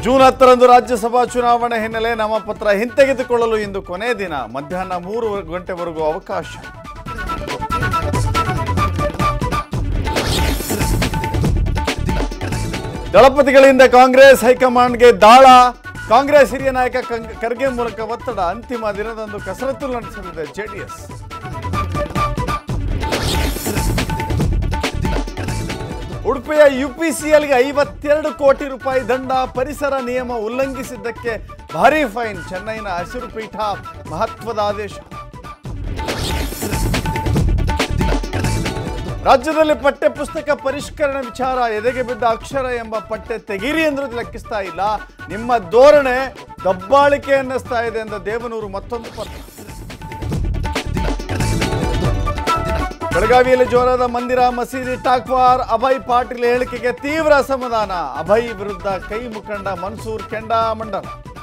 June ಹತ್ತರಂದು ರಾಜ್ಯಸಭಾ ಚುನಾವಣೆ ಹಿನ್ನೆಲೆ ನಾಮಪತ್ರ ಹಿಂತೆಗೆದುಕೊಳ್ಳಲು ಇಂದು ಕೊನೆ ದಿನ ಮಧ್ಯಾಹ್ನ ಮೂರು ಗಂಟೆವರೆಗೂ ಅವಕಾಶ ದಳಪತಿಗಳಿಂದ ಕಾಂಗ್ರೆಸ್ ಹೈಕಮಾಂಡ್ಗೆ ದಾಳ ಕಾಂಗ್ರೆಸ್ ಹಿರಿಯ ನಾಯಕ ಕಂಗ್- ಖರ್ಗೆ ಮೂಲಕ ಒತ್ತಡ ಅಂತಿಮ ದಿನದಂದು ಕಸರತ್ತು ನಡೆಸಲಿದೆ ಜೆಡಿಎಸ್ ಉಡುಪಿಯ ಯುಪಿಸಿಎಲ್ಗೆ ಐವತ್ತೆರಡು ಕೋಟಿ ರೂಪಾಯಿ ದಂಡ ಪರಿಸರ ನಿಯಮ ಉಲ್ಲಂಘಿಸಿದ್ದಕ್ಕೆ ಭಾರೀ ಫೈನ್ ಚೆನ್ನೈನ ಹಸಿರು ಪೀಠ ಮಹತ್ವದ ಆದೇಶ ರಾಜ್ಯದಲ್ಲಿ ಪಠ್ಯ ಪುಸ್ತಕ ಪರಿಷ್ಕರಣೆ ವಿಚಾರ ಎದೆಗೆ ಬಿದ್ದ ಅಕ್ಷರ ಎಂಬ ಪಠ್ಯ ತೆಗೀರಿ ಎಂದ್ರೂ ಲೆಕ್ಕಿಸ್ತಾ ಇಲ್ಲ ನಿಮ್ಮ ಧೋರಣೆ ದಬ್ಬಾಳಿಕೆ ಅನ್ನಿಸ್ತಾ ಇದೆ ಎಂದ ದೇವನೂರು ಮತ್ತೊಂದು ಪತ್ರ ಬೆಳಗಾವಿಯಲ್ಲಿ ಜೋರಾದ ಮಂದಿರ ಮಸೀದಿ ಟಾಕ್ವಾರ್ ಅಭಯ್ ಪಾಟೀಲ್ ಹೇಳಿಕೆಗೆ ತೀವ್ರ ಅಸಮಾಧಾನ ಅಭಯ್ ವಿರುದ್ಧ ಕೈ ಮುಖಂಡ ಮನ್ಸೂರ್ ಕೆಂಡಾಮಂಡಲ